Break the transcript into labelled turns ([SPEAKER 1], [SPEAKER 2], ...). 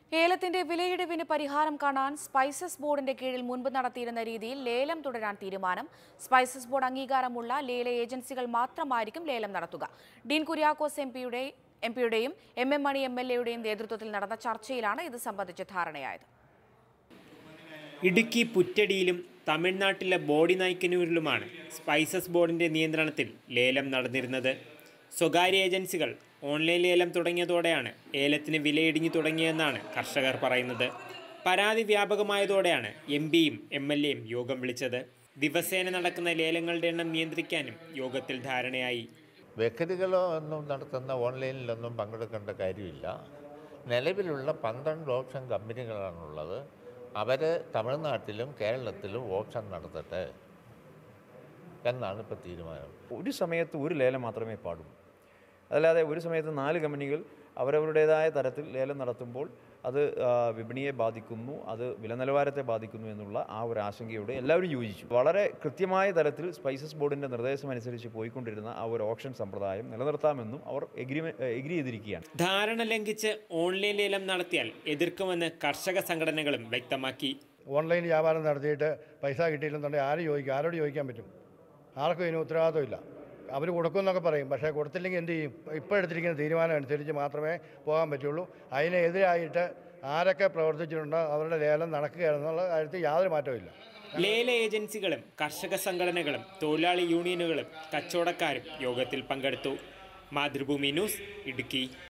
[SPEAKER 1] ഏലത്തിന്റെ വിലയിടിവിന് പരിഹാരം കാണാൻ സ്പൈസസ് ബോർഡിന്റെ കീഴിൽ മുൻപ് നടത്തിയിരുന്ന രീതിയിൽ ലേലം തുടരാൻ തീരുമാനം സ്പൈസസ് ബോർഡ് അംഗീകാരമുള്ള ലേല ഏജൻസികൾ മാത്രമായിരിക്കും ലേലം നടത്തുക ഡീൻ കുര്യാക്കോസ് എം പിയുടെ എം പിയുടെയും M M Mani M L എയുടെയും നേതൃത്വത്തിൽ നടന്ന ചർച്ചയിലാണ് ഇത് സംബന്ധിച്ച് ധാരണയായത്
[SPEAKER 2] ഇടുക്കി പുറ്റടിയിലും തമിഴ്നാട്ടിലെ ബോഡി നായ്ക്കന്നൂരിലുമാണ് സ്പൈസസ് ബോർഡിന്റെ നിയന്ത്രണത്തിൽ ലേലം നടന്നിരുന്നത് സ്വകാര്യ ഏജൻസികൾ ഓൺലൈൻ ലേലം തുടങ്ങിയതോടെയാണ് ഏലത്തിന് വിലയിടിഞ്ഞു തുടങ്ങിയെന്നാണ് കർഷകർ പറയുന്നത് പരാതി വ്യാപകമായതോടെയാണ് എം പിയും എം എൽ എയും യോഗം വിളിച്ചത് ദിവസേന നടക്കുന്ന ലേലങ്ങളുടെ എണ്ണം നിയന്ത്രിക്കാനും യോഗത്തിൽ ധാരണയായി
[SPEAKER 3] വ്യക്തികളോ ഒന്നും നടത്തുന്ന ഓൺലൈനിലൊന്നും പങ്കെടുക്കേണ്ട കാര്യമില്ല നിലവിലുള്ള പന്ത്രണ്ട് ഓപ്ഷൻ കമ്പനികളാണുള്ളത് അവർ തമിഴ്നാട്ടിലും കേരളത്തിലും ഓപ്ഷൻ നടത്തട്ടെ എന്നാണ് ഇപ്പോൾ തീരുമാനം
[SPEAKER 4] ഒരു സമയത്ത് ഒരു ലേലം മാത്രമേ പാടൂ അതല്ലാതെ ഒരു സമയത്ത് നാല് കമ്പനികൾ അവരവരുടേതായ തരത്തിൽ ലേലം നടത്തുമ്പോൾ അത് ആ, വിപണിയെ ബാധിക്കുന്നു അത് വില നിലവാരത്തെ ബാധിക്കുന്നു എന്നുള്ള ആ ഒരു ആശങ്കയോട് എല്ലാവരും യോജിച്ചു വളരെ കൃത്യമായ തലത്തിൽ സ്പൈസസ് ബോർഡിൻ്റെ നിർദ്ദേശമനുസരിച്ച് പോയിക്കൊണ്ടിരുന്ന ആ ഒരു ഓപ്ഷൻ സമ്പ്രദായം നിലനിർത്താമെന്നും അവർ എഗ്രി എഗ്രി ചെയ്തിരിക്കുകയാണ്
[SPEAKER 2] ധാരണ ലംഘിച്ച് ഓൺലൈൻ ലേലം നടത്തിയാൽ എതിർക്കുമെന്ന് കർഷക സംഘടനകളും വ്യക്തമാക്കി
[SPEAKER 5] ഓൺലൈൻ വ്യാപാരം നടത്തിയിട്ട് പൈസ കിട്ടിയില്ലെന്നുണ്ടെങ്കിൽ ആര് ചോദിക്കും ആരോട് ചോദിക്കാൻ പറ്റും ആർക്കും ഇതിന് ഉത്തരവാദിത്വമില്ല അവർ കൊടുക്കുമെന്നൊക്കെ പറയും പക്ഷേ കൊടുത്തില്ലെങ്കിൽ എന്ത് ചെയ്യും ഇപ്പോൾ എടുത്തിരിക്കുന്ന തീരുമാനം അനുസരിച്ച് മാത്രമേ പോകാൻ പറ്റുള്ളൂ അതിനെതിരായിട്ട് ആരൊക്കെ പ്രവർത്തിച്ചിട്ടുണ്ടോ അവരുടെ ലേലം നടക്കുകയാണെന്നുള്ള കാര്യത്തിൽ യാതൊരു മാറ്റവും
[SPEAKER 2] ലേല ഏജൻസികളും കർഷക സംഘടനകളും തൊഴിലാളി യൂണിയനുകളും കച്ചവടക്കാരും യോഗത്തിൽ പങ്കെടുത്തു മാതൃഭൂമി ന്യൂസ് ഇടുക്കി